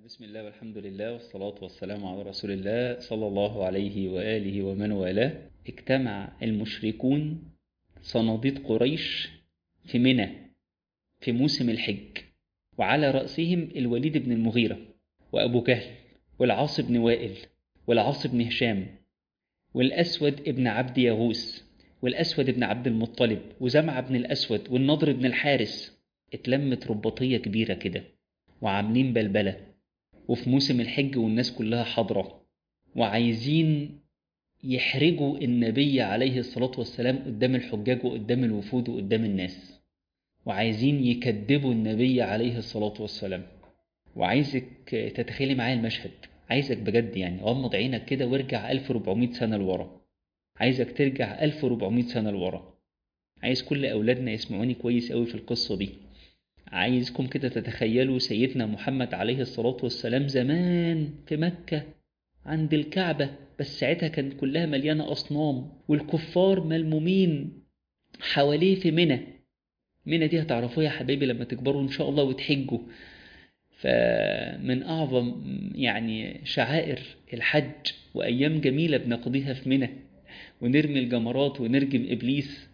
بسم الله والحمد لله والصلاة والسلام على رسول الله صلى الله عليه وآله ومن والاه اجتمع المشركون صناديد قريش في منى في موسم الحج وعلى رأسهم الوليد بن المغيرة وأبو جهل والعاص بن وائل والعاص بن هشام والأسود بن عبد يغوث والأسود بن عبد المطلب وزمعة بن الأسود والنضر بن الحارس اتلمت رباطية كبيرة كده وعاملين بلبلة وفي موسم الحج والناس كلها حاضرة وعايزين يحرجوا النبي عليه الصلاة والسلام قدام الحجاج وقدام الوفود وقدام الناس وعايزين يكذبوا النبي عليه الصلاة والسلام وعايزك تتخيلي معايا المشهد عايزك بجد يعني غمض عينك كده وارجع 1400 سنة لورا عايزك ترجع 1400 سنة لورا عايز كل أولادنا يسمعوني كويس قوي في القصة دي عايزكم كده تتخيلوا سيدنا محمد عليه الصلاة والسلام زمان في مكة عند الكعبة بس ساعتها كانت كلها مليانة أصنام والكفار ملمومين حواليه في منى منى دي هتعرفوها يا حبايبي لما تكبروا إن شاء الله وتحجوا فمن أعظم يعني شعائر الحج وأيام جميلة بنقضيها في منى ونرمي الجمرات ونرجم إبليس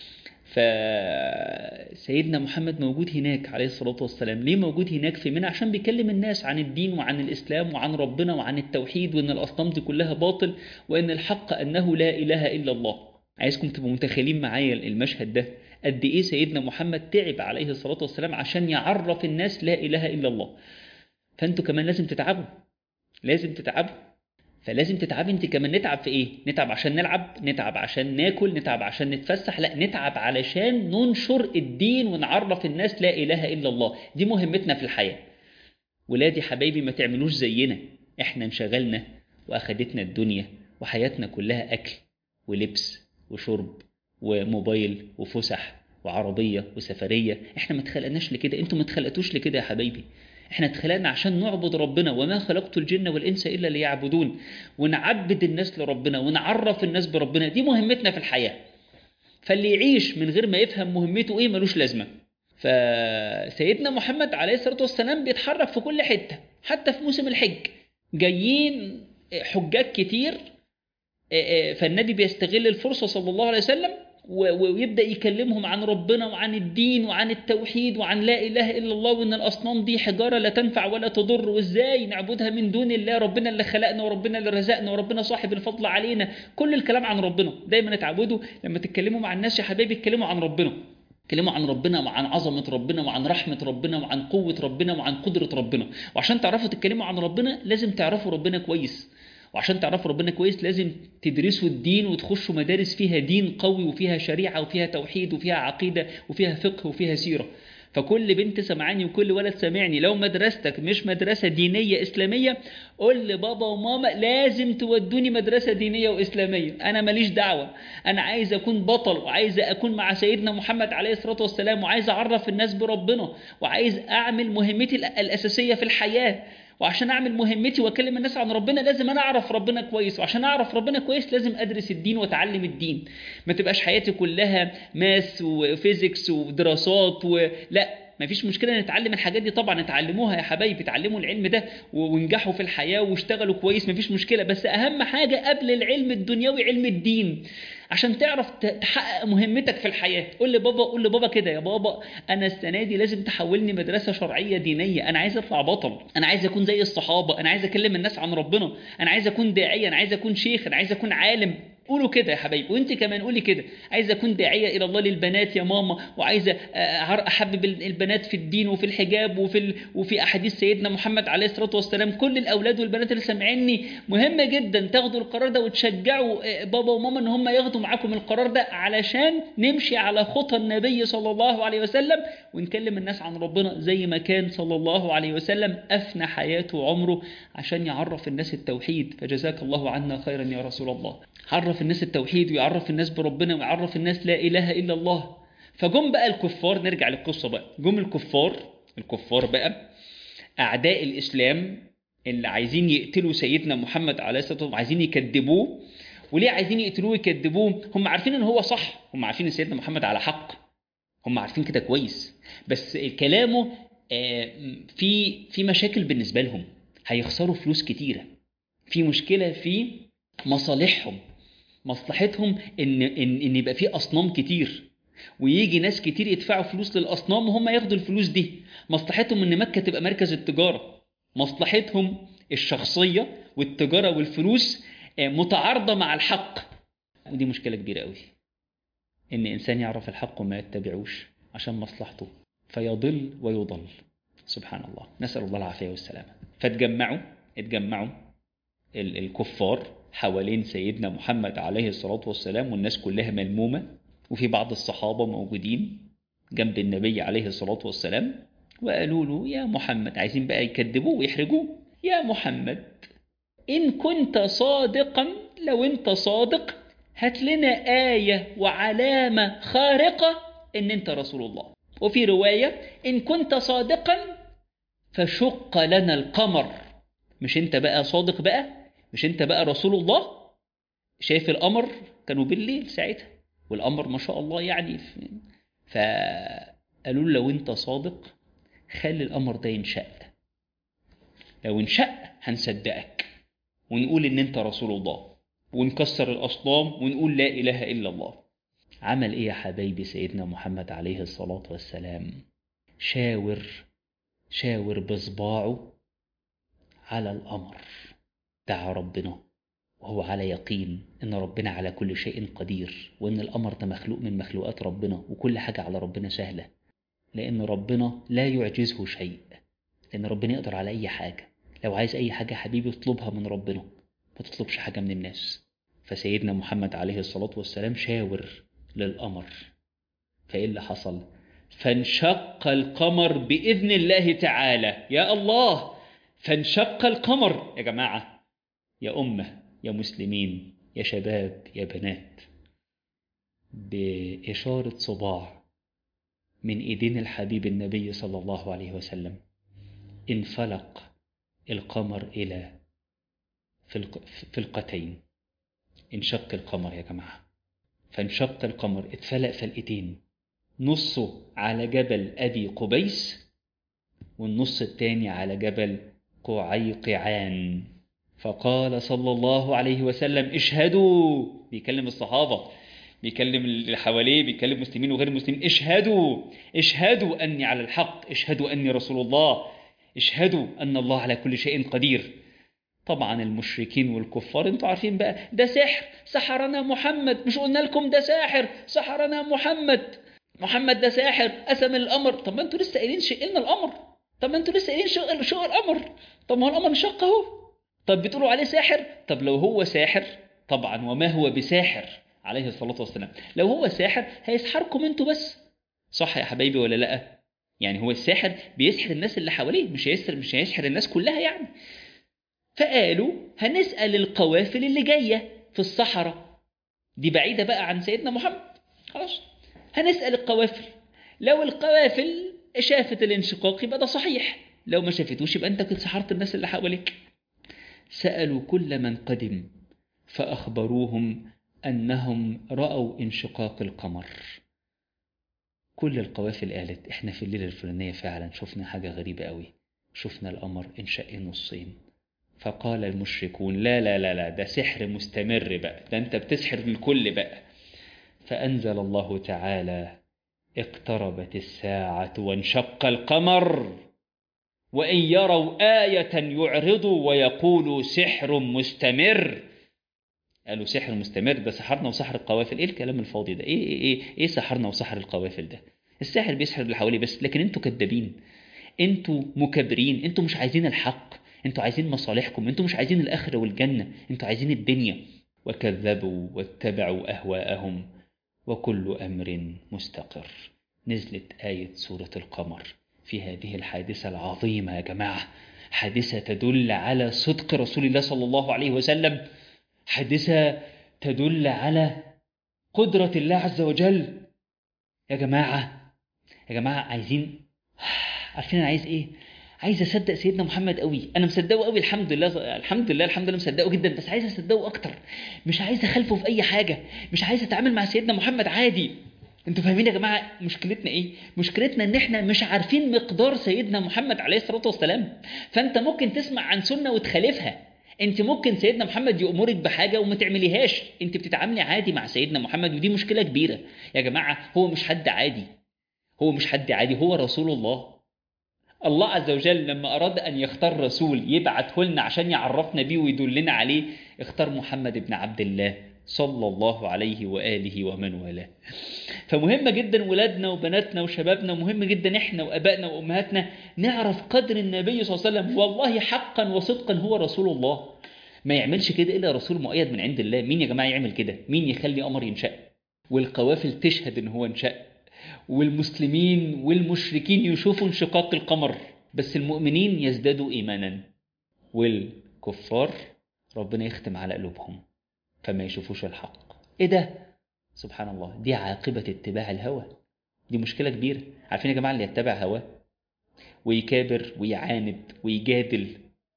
فسيدنا محمد موجود هناك عليه الصلاة والسلام ليه موجود هناك في منى عشان بيكلم الناس عن الدين وعن الإسلام وعن ربنا وعن التوحيد وإن الأصنام دي كلها باطل وإن الحق أنه لا إله إلا الله عايزكم تبقوا متخيلين معايا المشهد ده قد إيه سيدنا محمد تعب عليه الصلاة والسلام عشان يعرف الناس لا إله إلا الله فأنتوا كمان لازم تتعبوا لازم تتعبوا فلازم تتعبي انت كمان نتعب في ايه نتعب عشان نلعب نتعب عشان ناكل نتعب عشان نتفسح لا نتعب علشان ننشر الدين ونعرف الناس لا اله الا الله دي مهمتنا في الحياه ولادي حبايبي ما تعملوش زينا احنا انشغلنا واخدتنا الدنيا وحياتنا كلها اكل ولبس وشرب وموبايل وفسح وعربيه وسفريه احنا ما اتخلقناش لكده انتوا ما اتخلقتوش لكده يا حبايبي احنا اتخلقنا عشان نعبد ربنا وما خلقت الجن والانس الا ليعبدون ونعبد الناس لربنا ونعرف الناس بربنا دي مهمتنا في الحياه فاللي يعيش من غير ما يفهم مهمته ايه ملوش لازمه فسيدنا محمد عليه الصلاه والسلام بيتحرك في كل حته حتى في موسم الحج جايين حجاج كتير فالنبي بيستغل الفرصه صلى الله عليه وسلم ويبدا يكلمهم عن ربنا وعن الدين وعن التوحيد وعن لا اله الا الله وان الاصنام دي حجاره لا تنفع ولا تضر وازاي نعبدها من دون الله ربنا اللي خلقنا وربنا اللي رزقنا وربنا صاحب الفضل علينا كل الكلام عن ربنا دايما اتعودوا لما تتكلموا مع الناس يا حبايبي اتكلموا عن ربنا اتكلموا عن ربنا وعن عظمة ربنا وعن رحمة ربنا وعن قوة ربنا وعن قدرة ربنا وعشان تعرفوا تتكلموا عن ربنا لازم تعرفوا ربنا كويس وعشان تعرفوا ربنا كويس لازم تدرسوا الدين وتخشوا مدارس فيها دين قوي وفيها شريعة وفيها توحيد وفيها عقيدة وفيها فقه وفيها سيرة فكل بنت سمعاني وكل ولد سامعني لو مدرستك مش مدرسة دينية إسلامية قول لبابا وماما لازم تودوني مدرسة دينية وإسلامية أنا ماليش دعوة أنا عايز أكون بطل وعايز أكون مع سيدنا محمد عليه الصلاة والسلام وعايز أعرف الناس بربنا وعايز أعمل مهمتي الأساسية في الحياة وعشان اعمل مهمتي واكلم الناس عن ربنا لازم انا اعرف ربنا كويس وعشان اعرف ربنا كويس لازم ادرس الدين واتعلم الدين ما تبقاش حياتي كلها ماس وفيزيكس ودراسات ولا مفيش مشكله نتعلم الحاجات دي طبعا اتعلموها يا حبايبي اتعلموا العلم ده وانجحوا في الحياه واشتغلوا كويس مفيش مشكله بس اهم حاجه قبل العلم الدنيوي علم الدين عشان تعرف تحقق مهمتك في الحياه قول لبابا قول لبابا كده يا بابا انا السنه دي لازم تحولني مدرسه شرعيه دينيه انا عايز اطلع بطل انا عايز اكون زي الصحابه انا عايز اكلم الناس عن ربنا انا عايز اكون داعيه انا عايز اكون شيخ انا عايز اكون عالم قولوا كده يا حبايبي وانت كمان قولي كده عايزه اكون داعيه الى الله للبنات يا ماما وعايزه احبب البنات في الدين وفي الحجاب وفي ال... وفي احاديث سيدنا محمد عليه الصلاه والسلام كل الاولاد والبنات اللي سامعيني مهمه جدا تاخدوا القرار ده وتشجعوا بابا وماما ان هم ياخدوا معاكم القرار ده علشان نمشي على خطى النبي صلى الله عليه وسلم ونكلم الناس عن ربنا زي ما كان صلى الله عليه وسلم افنى حياته وعمره عشان يعرف الناس التوحيد فجزاك الله عنا خيرا يا رسول الله عرف الناس التوحيد ويعرف الناس بربنا ويعرف الناس لا إله إلا الله فجم بقى الكفار نرجع للقصة بقى جم الكفار الكفار بقى أعداء الإسلام اللي عايزين يقتلوا سيدنا محمد عليه الصلاة والسلام عايزين يكذبوه وليه عايزين يقتلوه ويكذبوه هم عارفين ان هو صح هم عارفين ان سيدنا محمد على حق هم عارفين كده كويس بس كلامه في في مشاكل بالنسبه لهم هيخسروا فلوس كتيرة في مشكلة في مصالحهم مصلحتهم ان ان ان يبقى في اصنام كتير ويجي ناس كتير يدفعوا فلوس للاصنام وهم ياخدوا الفلوس دي مصلحتهم ان مكه تبقى مركز التجاره مصلحتهم الشخصيه والتجاره والفلوس متعارضه مع الحق ودي مشكله كبيره قوي ان انسان يعرف الحق وما يتبعوش عشان مصلحته فيضل ويضل سبحان الله نسال الله العافيه والسلامه فتجمعوا اتجمعوا الكفار حوالين سيدنا محمد عليه الصلاة والسلام والناس كلها ملمومة وفي بعض الصحابة موجودين جنب النبي عليه الصلاة والسلام وقالوا له يا محمد عايزين بقى يكذبوه ويحرجوه يا محمد إن كنت صادقا لو أنت صادق هات لنا آية وعلامة خارقة إن أنت رسول الله وفي رواية إن كنت صادقا فشق لنا القمر مش أنت بقى صادق بقى مش انت بقى رسول الله شايف القمر كانوا بالليل ساعتها والقمر ما شاء الله يعني فقالوا له لو انت صادق خلي القمر ده ينشق لو انشق هنصدقك ونقول ان انت رسول الله ونكسر الاصنام ونقول لا اله الا الله عمل ايه يا حبايبي سيدنا محمد عليه الصلاه والسلام شاور شاور بصباعه على القمر دعا ربنا وهو على يقين ان ربنا على كل شيء قدير وان القمر ده مخلوق من مخلوقات ربنا وكل حاجه على ربنا سهله لان ربنا لا يعجزه شيء لان ربنا يقدر على اي حاجه لو عايز اي حاجه حبيبي اطلبها من ربنا ما تطلبش حاجه من الناس فسيدنا محمد عليه الصلاه والسلام شاور للقمر فايه اللي حصل فانشق القمر باذن الله تعالى يا الله فانشق القمر يا جماعه يا أمة يا مسلمين يا شباب يا بنات بإشارة صباع من إيدين الحبيب النبي صلى الله عليه وسلم انفلق القمر إلى فلقتين انشق القمر يا جماعة فانشق القمر اتفلق فلقتين نصه على جبل أبي قبيس والنص التاني على جبل قعيقعان فقال صلى الله عليه وسلم اشهدوا بيكلم الصحابة بيكلم اللي حواليه بيكلم مسلمين وغير مسلمين اشهدوا اشهدوا أني على الحق اشهدوا أني رسول الله اشهدوا أن الله على كل شيء قدير طبعا المشركين والكفار انتوا عارفين بقى ده سحر سحرنا محمد مش قلنا لكم ده ساحر سحرنا محمد محمد ده ساحر قسم القمر طب ما انتوا لسه قايلين شقلنا القمر طب ما انتوا لسه قايلين شق شق القمر طب ما هو القمر انشق اهو طب بتقولوا عليه ساحر طب لو هو ساحر طبعا وما هو بساحر عليه الصلاة والسلام لو هو ساحر هيسحركم انتوا بس صح يا حبايبي ولا لا يعني هو الساحر بيسحر الناس اللي حواليه مش هيسحر مش هيسحر الناس كلها يعني فقالوا هنسأل القوافل اللي جاية في الصحراء دي بعيدة بقى عن سيدنا محمد خلاص هنسأل القوافل لو القوافل شافت الانشقاق يبقى ده صحيح لو ما شافتوش يبقى انت كنت سحرت الناس اللي حواليك سألوا كل من قدم فأخبروهم أنهم رأوا انشقاق القمر كل القوافل قالت احنا في الليلة الفلانية فعلا شفنا حاجة غريبة قوي شفنا القمر انشق نصين فقال المشركون لا لا لا لا ده سحر مستمر بقى ده انت بتسحر الكل بقى فأنزل الله تعالى اقتربت الساعة وانشق القمر وإن يروا آية يعرضوا ويقولوا سحر مستمر قالوا سحر مستمر ده سحرنا وسحر القوافل ايه الكلام الفاضي ده ايه ايه ايه, إيه سحرنا وسحر القوافل ده الساحر بيسحر اللي حواليه بس لكن انتوا كدابين انتوا مكبرين انتوا مش عايزين الحق انتوا عايزين مصالحكم انتوا مش عايزين الاخره والجنه انتوا عايزين الدنيا وكذبوا واتبعوا اهواءهم وكل امر مستقر نزلت ايه سوره القمر في هذه الحادثه العظيمه يا جماعه حادثه تدل على صدق رسول الله صلى الله عليه وسلم حادثه تدل على قدره الله عز وجل يا جماعه يا جماعه عايزين عارفين انا عايز ايه عايز اصدق سيدنا محمد قوي انا مصدقه قوي الحمد لله الحمد لله الحمد لله مصدقه جدا بس عايز اصدقه اكتر مش عايز اخالفه في اي حاجه مش عايز اتعامل مع سيدنا محمد عادي انتوا فاهمين يا جماعه مشكلتنا ايه مشكلتنا ان احنا مش عارفين مقدار سيدنا محمد عليه الصلاه والسلام فانت ممكن تسمع عن سنه وتخالفها انت ممكن سيدنا محمد يأمرك بحاجه وما تعمليهاش انت بتتعاملي عادي مع سيدنا محمد ودي مشكله كبيره يا جماعه هو مش حد عادي هو مش حد عادي هو رسول الله الله عز وجل لما أراد أن يختار رسول يبعته لنا عشان يعرفنا بيه ويدلنا عليه اختار محمد بن عبد الله صلى الله عليه وآله ومن والاه فمهم جدا ولادنا وبناتنا وشبابنا ومهم جدا احنا وابائنا وامهاتنا نعرف قدر النبي صلى الله عليه وسلم والله حقا وصدقا هو رسول الله ما يعملش كده الا رسول مؤيد من عند الله مين يا جماعه يعمل كده مين يخلي قمر ينشأ والقوافل تشهد ان هو انشأ والمسلمين والمشركين يشوفوا انشقاق القمر بس المؤمنين يزدادوا ايمانا والكفار ربنا يختم على قلوبهم فما يشوفوش الحق ايه ده سبحان الله دي عاقبة اتباع الهوى دي مشكلة كبيرة عارفين يا جماعة اللي يتبع هواه ويكابر ويعاند ويجادل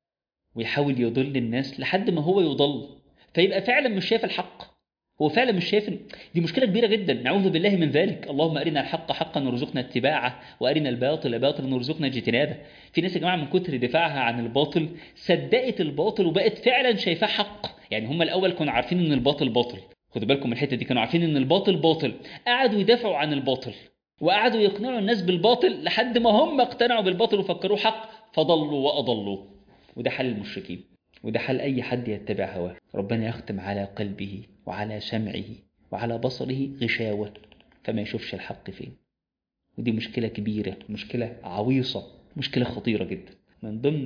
ويحاول يضل الناس لحد ما هو يضل فيبقى فعلا مش شايف الحق هو فعلا مش شايف دي مشكله كبيره جدا نعوذ بالله من ذلك اللهم ارنا الحق حقا وارزقنا اتباعه وارنا الباطل باطلا وارزقنا اجتنابه في ناس يا جماعه من كتر دفاعها عن الباطل صدقت الباطل وبقت فعلا شايفاه حق يعني هم الاول كانوا عارفين ان الباطل باطل خدوا بالكم من الحته دي كانوا عارفين ان الباطل باطل قعدوا يدافعوا عن الباطل وقعدوا يقنعوا الناس بالباطل لحد ما هم اقتنعوا بالباطل وفكروه حق فضلوا واضلوا وده حل المشركين وده حل أي حد يتبع هواه ربنا يختم على قلبه وعلى سمعه وعلى بصره غشاوة فما يشوفش الحق فين ودي مشكلة كبيرة مشكلة عويصة مشكلة خطيرة جدا من ضمن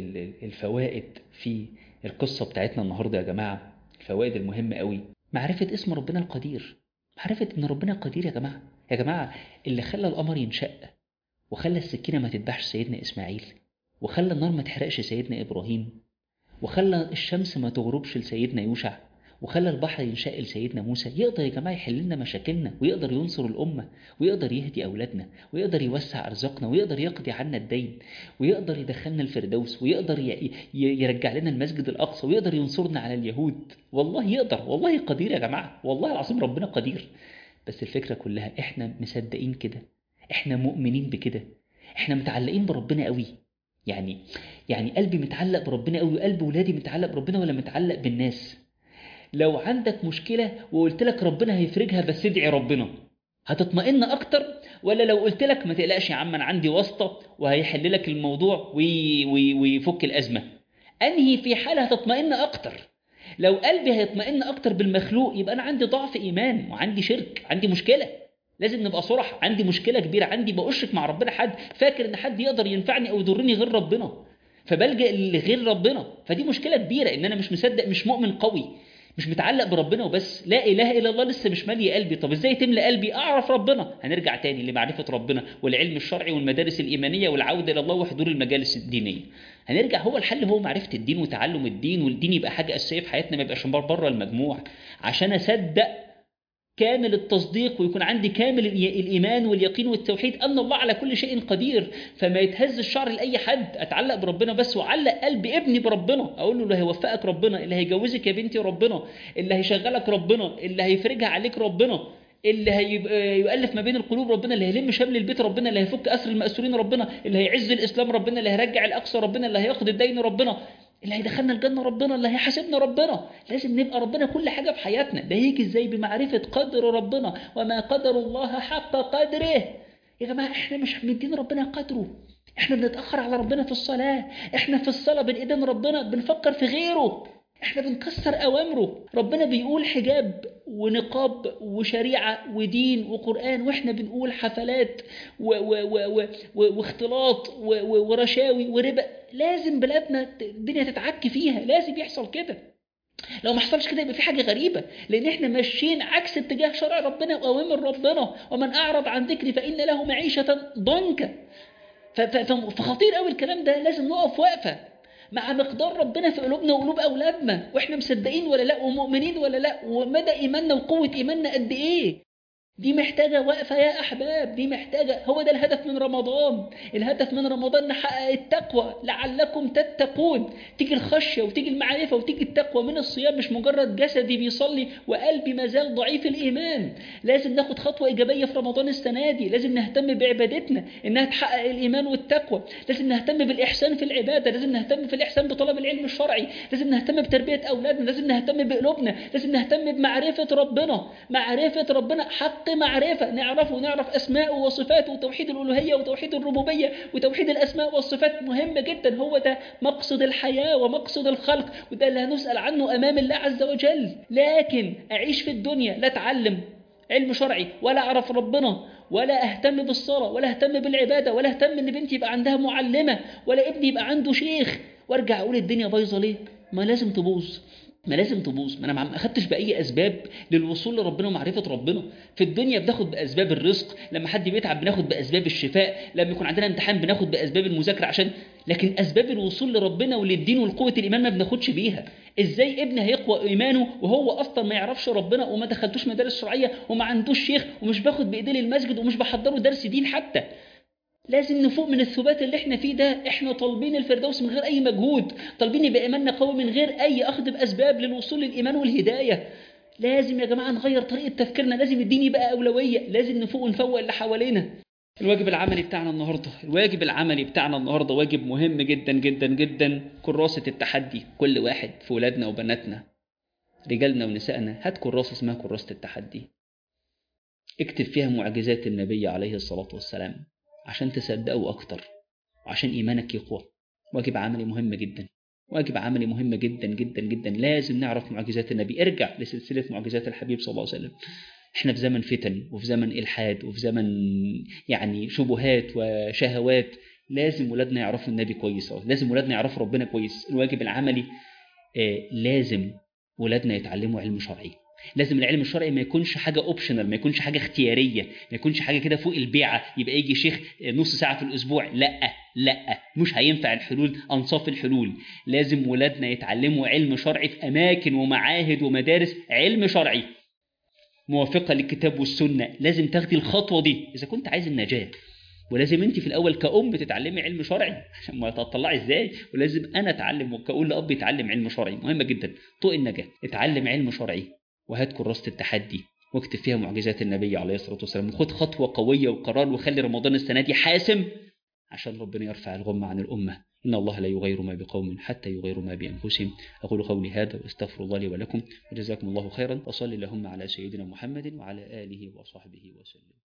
الفوائد في القصة بتاعتنا النهاردة يا جماعة الفوائد المهمة قوي معرفة اسم ربنا القدير معرفة ان ربنا قدير يا جماعة يا جماعة اللي خلى القمر ينشق وخلى السكينة ما تذبحش سيدنا إسماعيل وخلى النار ما تحرقش سيدنا إبراهيم وخلى الشمس ما تغربش لسيدنا يوشع وخلى البحر ينشق لسيدنا موسى يقدر يا جماعة يحل لنا مشاكلنا ويقدر ينصر الأمة ويقدر يهدي أولادنا ويقدر يوسع أرزاقنا ويقدر يقضي عنا الدين ويقدر يدخلنا الفردوس ويقدر يرجع لنا المسجد الأقصى ويقدر ينصرنا على اليهود والله يقدر والله قدير يا جماعة والله العظيم ربنا قدير بس الفكرة كلها احنا مصدقين كده احنا مؤمنين بكده احنا متعلقين بربنا قوي يعني يعني قلبي متعلق بربنا قوي وقلب ولادي متعلق بربنا ولا متعلق بالناس لو عندك مشكلة وقلت لك ربنا هيفرجها بس ادعي ربنا هتطمئن اكتر ولا لو قلت لك ما تقلقش يا عم انا عندي واسطة وهيحل لك الموضوع وي وي ويفك الازمة انهي في حالة هتطمئن اكتر لو قلبي هيطمئن اكتر بالمخلوق يبقى انا عندي ضعف ايمان وعندي شرك عندي مشكلة لازم نبقى صرح عندي مشكله كبيره عندي بأشرك مع ربنا حد فاكر ان حد يقدر ينفعني او يضرني غير ربنا فبلجأ لغير ربنا فدي مشكله كبيره ان انا مش مصدق مش مؤمن قوي مش متعلق بربنا وبس لا اله الا الله لسه مش مالي قلبي طب ازاي تملى قلبي اعرف ربنا هنرجع تاني لمعرفه ربنا والعلم الشرعي والمدارس الايمانيه والعوده الى الله وحضور المجالس الدينيه هنرجع هو الحل هو معرفه الدين وتعلم الدين والدين يبقى حاجه اساسيه في حياتنا ما يبقاش بره المجموع عشان اصدق كامل التصديق ويكون عندي كامل الإيمان واليقين والتوحيد أن الله على كل شيء قدير فما يتهز الشعر لأي حد أتعلق بربنا بس وعلق قلب ابني بربنا أقول له اللي هيوفقك ربنا اللي هيجوزك يا بنتي ربنا اللي هيشغلك ربنا اللي هيفرجها عليك ربنا اللي هيؤلف ما بين القلوب ربنا اللي هيلم شمل البيت ربنا اللي هيفك أسر المأسورين ربنا اللي هيعز الإسلام ربنا اللي هيرجع الأقصى ربنا اللي هياخد الدين ربنا اللي هيدخلنا الجنة ربنا اللي هيحاسبنا ربنا لازم نبقى ربنا كل حاجة في حياتنا ده هيجي ازاي بمعرفة قدر ربنا وما قدر الله حق قدره يا جماعة احنا مش مدين ربنا قدره احنا بنتأخر على ربنا في الصلاة احنا في الصلاة بين ايدين ربنا بنفكر في غيره احنا بنكسر اوامره ربنا بيقول حجاب ونقاب وشريعة ودين وقرآن واحنا بنقول حفلات و و و و و واختلاط و و ورشاوي وربا لازم بلادنا الدنيا تتعك فيها لازم يحصل كده لو ما حصلش كده يبقى في حاجة غريبة لأن احنا ماشيين عكس اتجاه شرع ربنا وأوامر ربنا ومن أعرض عن ذكري فإن له معيشة ضنكا فخطير قوي الكلام ده لازم نقف وقفة مع مقدار ربنا في قلوبنا وقلوب أولادنا وإحنا مصدقين ولا لأ ومؤمنين ولا لأ ومدى إيماننا وقوة إيماننا قد إيه دي محتاجة وقفة يا أحباب دي محتاجة هو ده الهدف من رمضان الهدف من رمضان نحقق التقوى لعلكم تتقون تيجي الخشية وتيجي المعرفة وتيجي التقوى من الصيام مش مجرد جسدي بيصلي وقلبي ما زال ضعيف الإيمان لازم ناخد خطوة إيجابية في رمضان السنة دي لازم نهتم بعبادتنا إنها تحقق الإيمان والتقوى لازم نهتم بالإحسان في العبادة لازم نهتم في الإحسان بطلب العلم الشرعي لازم نهتم بتربية أولادنا لازم نهتم بقلوبنا لازم نهتم بمعرفة ربنا معرفة ربنا حق معرفة نعرفه ونعرف أسماءه وصفاته وتوحيد الألوهية وتوحيد الربوبية وتوحيد الأسماء والصفات مهم جدا هو ده مقصد الحياة ومقصد الخلق وده اللي هنسأل عنه أمام الله عز وجل لكن أعيش في الدنيا لا أتعلم علم شرعي ولا أعرف ربنا ولا أهتم بالصلاة ولا أهتم بالعبادة ولا أهتم إن بنتي يبقى عندها معلمة ولا ابني يبقى عنده شيخ وارجع أقول الدنيا بايظة ليه؟ ما لازم تبوظ ما لازم تبوظ ما انا ما اخدتش باي اسباب للوصول لربنا ومعرفه ربنا في الدنيا بناخد باسباب الرزق لما حد بيتعب بناخد باسباب الشفاء لما يكون عندنا امتحان بناخد باسباب المذاكره عشان لكن اسباب الوصول لربنا وللدين ولقوه الايمان ما بناخدش بيها ازاي ابن هيقوى ايمانه وهو اصلا ما يعرفش ربنا وما دخلتوش مدارس شرعيه وما عندوش شيخ ومش باخد بايديه للمسجد ومش بحضره درس دين حتى لازم نفوق من الثبات اللي احنا فيه ده احنا طالبين الفردوس من غير اي مجهود طالبين يبقى ايماننا قوي من غير اي اخذ باسباب للوصول للايمان والهدايه لازم يا جماعه نغير طريقه تفكيرنا لازم الدين يبقى اولويه لازم نفوق ونفوق اللي حوالينا الواجب العملي بتاعنا النهارده الواجب العملي بتاعنا النهارده واجب مهم جدا جدا جدا كراسه التحدي كل واحد في ولادنا وبناتنا رجالنا ونسائنا هات كراسه اسمها كراسه التحدي اكتب فيها معجزات النبي عليه الصلاه والسلام عشان تصدقوا أكتر وعشان إيمانك يقوى واجب عملي مهم جدا واجب عملي مهم جدا جدا جدا لازم نعرف معجزات النبي ارجع لسلسلة معجزات الحبيب صلى الله عليه وسلم احنا في زمن فتن وفي زمن إلحاد وفي زمن يعني شبهات وشهوات لازم ولادنا يعرفوا النبي كويس لازم ولادنا يعرفوا ربنا كويس الواجب العملي آه لازم ولادنا يتعلموا علم شرعي لازم العلم الشرعي ما يكونش حاجه اوبشنال ما يكونش حاجه اختياريه ما يكونش حاجه كده فوق البيعه يبقى يجي شيخ نص ساعه في الاسبوع لا لا مش هينفع الحلول انصاف الحلول لازم ولادنا يتعلموا علم شرعي في اماكن ومعاهد ومدارس علم شرعي موافقه للكتاب والسنه لازم تاخدي الخطوه دي اذا كنت عايز النجاه ولازم انت في الاول كأم تتعلمي علم شرعي عشان ما تطلعي ازاي ولازم انا اتعلم وكأقول لاب يتعلم علم شرعي مهمه جدا طوق النجاه اتعلم علم شرعي وهات كراسة التحدي واكتب فيها معجزات النبي عليه الصلاة والسلام وخد خطوة قوية وقرار وخلي رمضان السنة دي حاسم عشان ربنا يرفع الغمة عن الأمة إن الله لا يغير ما بقوم حتى يغيروا ما بأنفسهم أقول قولي هذا وأستغفر الله لي ولكم وجزاكم الله خيرا وصلي اللهم على سيدنا محمد وعلى آله وصحبه وسلم